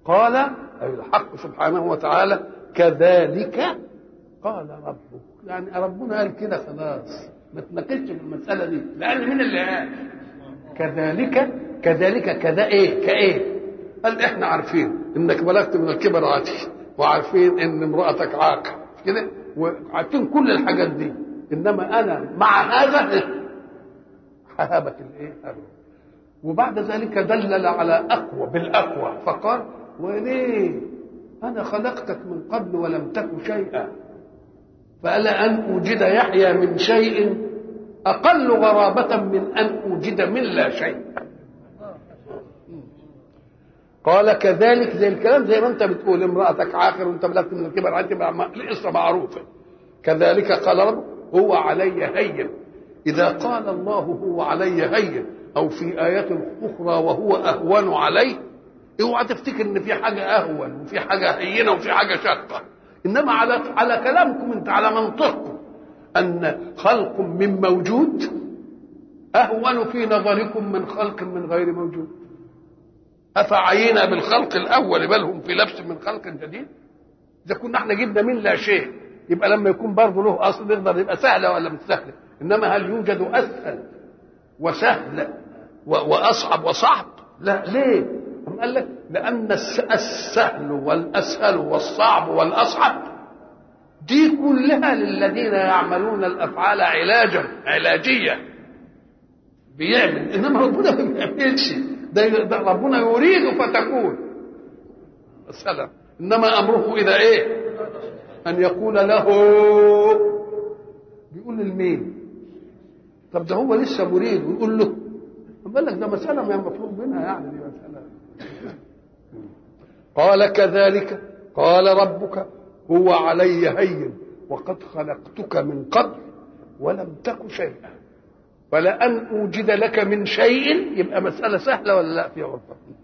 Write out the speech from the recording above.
قال أي الحق سبحانه وتعالى كذلك قال ربك يعني ربنا قال كده خلاص ما تناقشش في المسألة دي لأن مين اللي قال كذلك كذلك كذا ايه كايه قال احنا عارفين انك بلغت من الكبر عاتي وعارفين ان امرأتك عاقة كده وعارفين كل الحاجات دي انما انا مع هذا ههبك الايه وبعد ذلك دلل على اقوى بالاقوى فقال وليه انا خلقتك من قبل ولم تك شيئا فألا أن أوجد يحيى من شيء أقل غرابة من أن أوجد من لا شيء قال كذلك زي الكلام زي ما انت بتقول امرأتك عاقر وانت بلغت من الكبر عندي القصة معروفة كذلك قال رب هو علي هين إذا قال الله هو علي هين أو في آيات أخرى وهو أهون علي اوعى تفتكر ان في حاجة أهون وفي حاجة هينة وفي حاجة شاقة إنما على على كلامكم انت على منطقكم أن خلق من موجود أهون في نظركم من خلق من غير موجود أفعينا بالخلق الأول بل هم في لبس من خلق جديد إذا كنا احنا جبنا من لا شيء يبقى لما يكون برضه له أصل يقدر يبقى سهلة ولا مش سهلة إنما هل يوجد أسهل وسهل وأصعب وصعب لا ليه قال لك لأن السهل والأسهل والصعب والأصعب دي كلها للذين يعملون الافعال علاجا علاجيه بيعمل انما ربنا ما بيعملش ده ربنا يريد فتكون السلام انما امره اذا ايه ان يقول له بيقول لمين طب ده هو لسه مريد ويقول له قال لك ده مساله ما مطلوب منها يعني دي مساله قال كذلك قال ربك هو علي هين وقد خلقتك من قبل ولم تك شيئا فلأن أوجد لك من شيء يبقى مسألة سهلة ولا لا في غرفة